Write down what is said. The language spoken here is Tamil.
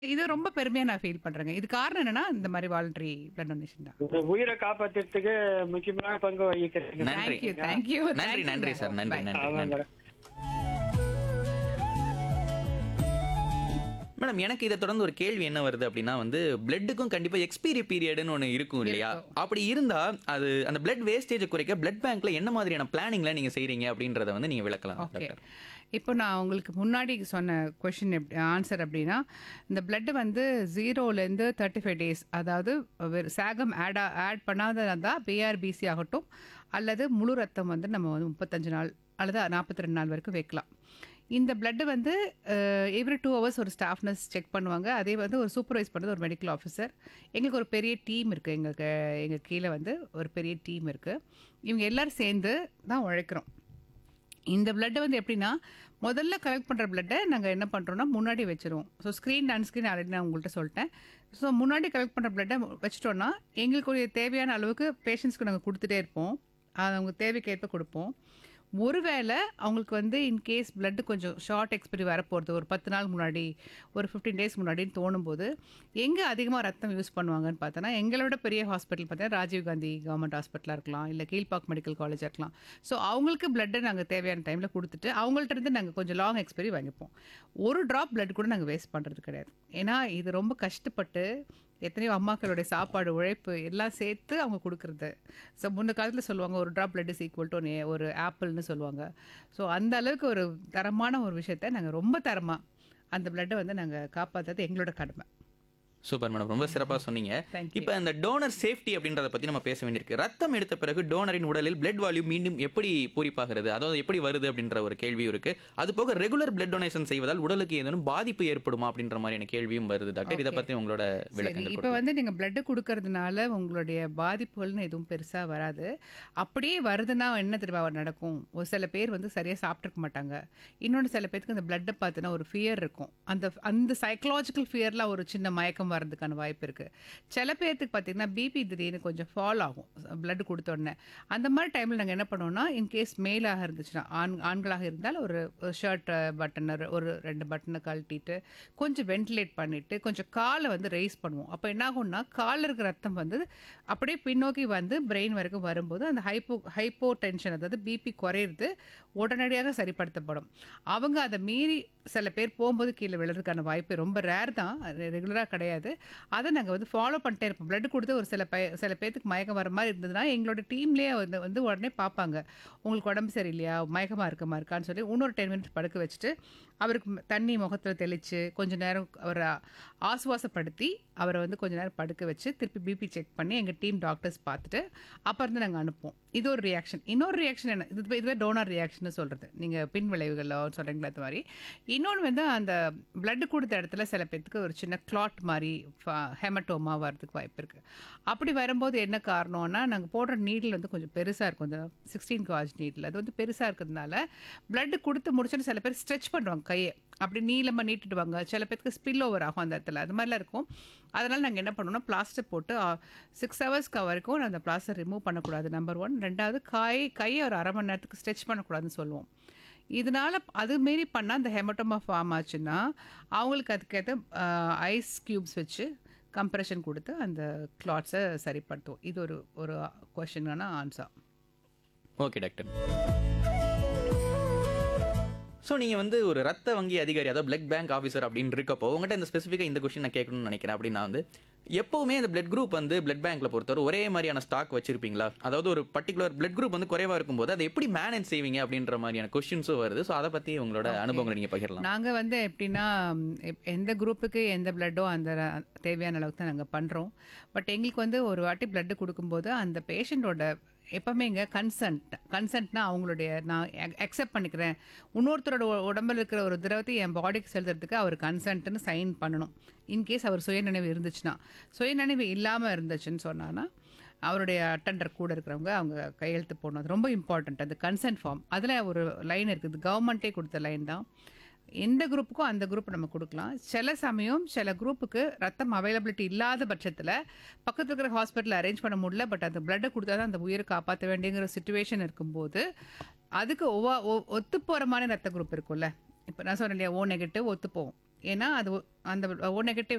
இது ரொம்ப பெருமையா நான் ஃபீல் பண்றேங்க. இது காரணம் என்னன்னா, இந்த மாரி வாலண்டரி பிளட் டொனேஷன் தான். ஒரு உயிரை காப்பாத்துறதுக்கு முக்கியமான பங்கு வகிக்கிறீங்க நன்றி. Thank you, thank you. நன்றி நன்றி சார் நன்றி நன்றி ஆமாங்க நன்றி மேடம் எனக்கு இதை தொடர்ந்து ஒரு கேள்வி என்ன வருது அப்படின்னா வந்து பிளட்டுக்கும் கண்டிப்பா எக்ஸ்பீரி பீரியட்னு ஒன்று இருக்கும் இல்லையா இருக்கும். அப்படி இருந்தா அது அந்த பிளட் வேஸ்டேஜ் குறைக்க பிளட் பேங்க்ல என்ன மாதிரியான பிளானிங்ல நீங்க செய்றீங்க அப்படின்றத வந்து நீங்க விளக்கலாம் ஓகே டாக்டர் இப்போ நான் உங்களுக்கு முன்னாடி சொன்ன கொஷின் ஆன்சர் அப்படின்னா இந்த பிளட் வந்து ஜீரோலேருந்து தேர்ட்டி ஃபைவ் டேஸ் அதாவது வெறு- சாகம் ஆட் ஆட் பண்ணாத இருந்தால் பிஆர்பிசி ஆகட்டும் அல்லது முழு ரத்தம் வந்து நம்ம வந்து முப்பத்தஞ்சு நாள் அல்லது நாற்பத்தி ரெண்டு நாள் வரைக்கும் வைக்கலாம் இந்த பிளட்டு வந்து எவ்ரி டூ ஹவர்ஸ் ஒரு ஸ்டாஃப் நர்ஸ் செக் பண்ணுவாங்க அதே வந்து ஒரு சூப்பர்வைஸ் பண்ணுறது ஒரு மெடிக்கல் ஆஃபீஸர் எங்களுக்கு ஒரு பெரிய டீம் இருக்குது எங்களுக்கு எங்கள் கீழே வந்து ஒரு பெரிய டீம் இருக்குது இவங்க எல்லாரும் சேர்ந்து தான் உழைக்கிறோம் இந்த பிளட்டை வந்து எப்படின்னா முதல்ல கலெக்ட் பண்ணுற பிளட்டை நாங்கள் என்ன பண்ணுறோம்னா முன்னாடி வச்சிருவோம் ஸோ ஸ்க்ரீன் அன்ஸ்க்ரீன் ஆல்ரெடி நான் உங்கள்கிட்ட சொல்லிட்டேன் ஸோ முன்னாடி கலெக்ட் பண்ணுற பிளட்டை வச்சிட்டோன்னா எங்களுக்கு தேவையான அளவுக்கு பேஷண்ட்ஸ்க்கு நாங்கள் கொடுத்துட்டே இருப்போம் அது அவங்க தேவைக்கேற்ப கொடுப்போம் ஒருவேளை அவங்களுக்கு வந்து இன்கேஸ் blood கொஞ்சம் ஷார்ட் எக்ஸ்பைரி வரப்போகிறது ஒரு பத்து நாள் முன்னாடி ஒரு ஃபிஃப்டீன் டேஸ் முன்னாடின்னு தோணும்போது எங்கே அதிகமாக ரத்தம் யூஸ் பண்ணுவாங்கன்னு பார்த்தோன்னா எங்களோட பெரிய ஹாஸ்பிட்டல் பார்த்தீங்கன்னா ராஜீவ் காந்தி கவர்மெண்ட் ஹாஸ்பிட்டலாக இருக்கலாம் இல்லை கீழ்பாக் மெடிக்கல் காலேஜாக இருக்கலாம் ஸோ அவங்களுக்கு பிளட்டை நாங்கள் தேவையான டைமில் கொடுத்துட்டு அவங்கள்ட்ட இருந்து நாங்கள் கொஞ்சம் லாங் எக்ஸ்பைரி வாங்கிப்போம் ஒரு ட்ராப் blood கூட நாங்கள் வேஸ்ட் பண்ணுறது கிடையாது ஏன்னா இது ரொம்ப கஷ்டப்பட்டு எத்தனையோ அம்மாக்களுடைய சாப்பாடு உழைப்பு எல்லாம் சேர்த்து அவங்க கொடுக்குறது ஸோ முன்ன காலத்தில் சொல்லுவாங்க ஒரு drop blood is equal to ஒரு ஆப்பிள்னு சொல்லுவாங்க ஸோ அந்த அளவுக்கு ஒரு தரமான ஒரு விஷயத்த நாங்கள் ரொம்ப தரமாக அந்த பிளட்டை வந்து நாங்கள் காப்பாற்றுறது எங்களோட கடமை சூப்பர் மேடம் ரொம்ப சிறப்பா சொன்னீங்க Thank you. இப்போ இந்த டோனர் சேஃப்டி அப்படின்றத பத்தி நம்ம பேச வேண்டியிருக்கு ரத்தம் எடுத்த பிறகு டோனரின் உடலில் பிளட் வால்யூம் மீண்டும் எப்படி பூரிப்பாகிறது அதாவது எப்படி வருது அப்படின்ற ஒரு கேள்வியும் இருக்கு அது போக ரெகுலர் பிளட் டொனேஷன் செய்வதால் உடலுக்கு ஏதேனும் பாதிப்பு ஏற்படுமா அப்படின்ற மாதிரியான கேள்வியும் வருது டாக்டர் இதை Okay. பத்தி உங்களோட சரி விளக்கங்கள் இப்போ கொடுங்க. வந்து நீங்கள் பிளட்டு கொடுக்கறதுனால உங்களுடைய பாதிப்புகள்னு எதுவும் பெருசாக வராது அப்படியே வருதுன்னா என்ன தெரியுமா நடக்கும் ஒரு சில பேர் வந்து சரியாக சாப்பிட்ருக்க மாட்டாங்க இன்னொன்று சில பேருக்கு அந்த பிளட்டை பார்த்துனா ஒரு ஃபியர் இருக்கும் அந்த அந்த சைக்கலாஜிக்கல் ஃபியரில் ஒரு சின்ன மயக்கம் வர்றதுக்கான வாய்ப்பு இருக்குது சில பேர்த்துக்கு பார்த்தீங்கன்னா பிபி திடீர்னு கொஞ்சம் ஃபால் ஆகும் பிளட் கொடுத்த உடனே அந்த மாதிரி டைமில் நாங்கள் என்ன பண்ணுவோம்னா இன்கேஸ் மேலாக இருந்துச்சுன்னா ஆண் ஆண்களாக இருந்தால் ஒரு ஷர்ட் பட்டனை ஒரு ரெண்டு பட்டனை கழட்டிட்டு கொஞ்சம் வென்டிலேட் பண்ணிட்டு கொஞ்சம் காலை வந்து ரைஸ் பண்ணுவோம் அப்போ என்ன ஆகும்னா காலில் இருக்கிற ரத்தம் வந்து அப்படியே பின்னோக்கி வந்து பிரெயின் வரைக்கும் வரும்போது அந்த ஹைப்போ ஹைப்போ டென்ஷன் அதாவது பிபி குறையிறது உடனடியாக சரிப்படுத்தப்படும் அவங்க அதை மீறி சில பேர் போகும்போது கீழே விழுறதுக்கான வாய்ப்பு ரொம்ப ரேர் தான் ரெகுலராக கிடையாது அதை நாங்கள் வந்து ஃபாலோ பண்ணிட்டே இருப்போம் பிளட் கொடுத்து ஒரு சில பய சில பேர்த்துக்கு மயக்கம் வர மாதிரி இருந்ததுன்னா எங்களோட டீம்லேயே வந்து வந்து உடனே பார்ப்பாங்க உங்களுக்கு உடம்பு சரியில்லையா மயக்கமாக இருக்கமா இருக்கான்னு சொல்லி இன்னொரு டென் மினிட்ஸ் படுக்க வச்சுட்டு அவருக்கு ம- தண்ணி முகத்தில் தெளித்து கொஞ்ச நேரம் அவரை ஆசுவாசப்படுத்தி அவரை வந்து கொஞ்ச நேரம் படுக்க வச்சு திருப்பி பிபி செக் பண்ணி எங்கள் டீம் டாக்டர்ஸ் பார்த்துட்டு அப்புறம் இருந்து நாங்கள் அனுப்புவோம் இது ஒரு ரியாக்ஷன் இன்னொரு ரியாக்ஷன் என்ன இது இதுவே டோனர் ரியாக்ஷன் சொல்கிறது நீங்கள் பின் விளைவுகள் சொல்கிறீங்களா அது மாதிரி இன்னொன்று வந்து அந்த blood கொடுத்த இடத்துல சில பேர்த்துக்கு ஒரு சின்ன கிளாட் மாதிரி ஹெமட்டோமா வர்றதுக்கு வாய்ப்பு இருக்குது அப்படி வரும்போது என்ன காரணம்னா நாங்கள் போடுற நீடில் வந்து கொஞ்சம் பெருசாக இருக்கும் இந்த சிக்ஸ்டீன் காஜ் நீடில் அது வந்து பெருசாக இருக்கிறதுனால blood கொடுத்து முடிச்சுட்டு சில பேர் ஸ்ட்ரெச் பண்ணுவாங்க கையை அப்படி நீளமாக நீட்டிடுவாங்க சில பேருக்கு ஸ்பில் ஓவர் ஆகும் அந்த இடத்துல அது மாதிரிலாம் இருக்கும் அதனால் நாங்கள் என்ன பண்ணுவோம்னா பிளாஸ்டர் போட்டு சிக்ஸ் ஹவர்ஸ்க்கு வரைக்கும் அந்த பிளாஸ்டர் ரிமூவ் பண்ணக்கூடாது நம்பர் ஒன் ரெண்டாவது கை கையை ஒரு அரை மணி நேரத்துக்கு ஸ்ட்ரெச் பண்ணக்கூடாதுன்னு சொல்லுவோம் இதனால அது மாரி பண்ணால் அந்த ஹெமட்டோமா ஃபார்ம் ஆச்சுன்னா அவங்களுக்கு அதுக்கேற்ற ஐஸ் க்யூப்ஸ் வச்சு கம்ப்ரெஷன் கொடுத்து அந்த கிளாட்ஸை சரிப்படுத்துவோம் இது ஒரு ஒரு கொஷனான ஆன்சர் ஓகே டாக்டர் ஸோ நீங்கள் வந்து ஒரு ரத்த வங்கி அதிகாரி அதாவது பிளட் பேங்க் ஆஃபீஸர் அப்படின்னு இருக்கப்போ உங்கள்கிட்ட இந்த ஸ்பெசிஃபிக்காக இந்த கொஸ்டின் நான் கேட்கணும்னு நினைக்கிறேன் அப்படின்னா வந்து எப்போவுமே இந்த பிளட் குரூப் வந்து பிளட் பேங்க்ல பொறுத்தவரை ஒரே மாதிரியான ஸ்டாக் வச்சிருப்பீங்களா அதாவது ஒரு பர்டிகுலர் பிளட் குரூப் வந்து குறைவா இருக்கும்போது அதை எப்படி மேனேஜ் செய்வீங்க அப்படின்ற மாதிரியான கொஸ்டின்ஸும் வருது ஸோ அதை பற்றி உங்களோட அனுபவங்களை நீங்கள் பகிரலாம் நாங்கள் வந்து எப்படின்னா ம், எப்- எந்த குரூப்புக்கு எந்த பிளட்டோ அந்த ர- தேவையான அளவுக்கு தான் நாங்கள் பண்ணுறோம் பட் எங்களுக்கு வந்து ஒரு வாட்டி பிளட்டு கொடுக்கும்போது அந்த பேஷண்ட்டோட எப்பவுமே இங்கே கன்சன்ட் கன்சன்ட்னா அவங்களுடைய நான் அக்செப்ட் பண்ணிக்கிறேன் இன்னொருத்தரோட உ- உடம்புல இருக்கிற ஒரு திரவத்தை என் பாடிக்கு செலுத்துறதுக்கு அவர் கன்சன்ட்னு சைன் பண்ணணும் இன்கேஸ் அவர் சுயநினைவு இருந்துச்சுன்னா சுயநினைவு இல்லாமல் இருந்துச்சுன்னு சொன்னான்னா அவருடைய அட்டண்டர் கூட இருக்கிறவங்க அவங்க கையெழுத்து போடணும் அது ரொம்ப இம்பார்ட்டண்ட் அந்த கன்சென்ட் ஃபார்ம் அதில் ஒரு லைன் இருக்குது கவர்மெண்ட்டே கொடுத்த லைன் தான் எந்த குரூப்புக்கும் அந்த குரூப் நம்ம கொடுக்கலாம் சில சமயம் சில குரூப்புக்கு ரத்தம் அவைலபிலிட்டி இல்லாத பட்சத்தில் பக்கத்தில் இருக்கிற ஹாஸ்பிட்டல் அரேஞ்ச் பண்ண முடியல பட் அந்த பிளட்டை கொடுத்தா தான் அந்த உயிரை காப்பாற்ற வேண்டியங்கிற சுச்சுவேஷன் இருக்கும்போது அதுக்கு ஒவ்வா ஒத்து போகிற மாதிரி ரத்த குரூப் இருக்கும்ல இப்போ நான் சொன்னேன் இல்லையா ஓ நெகட்டிவ் ஒத்து போகும் ஏன்னா அது ஒ- அந்த ஓ நெகட்டிவ்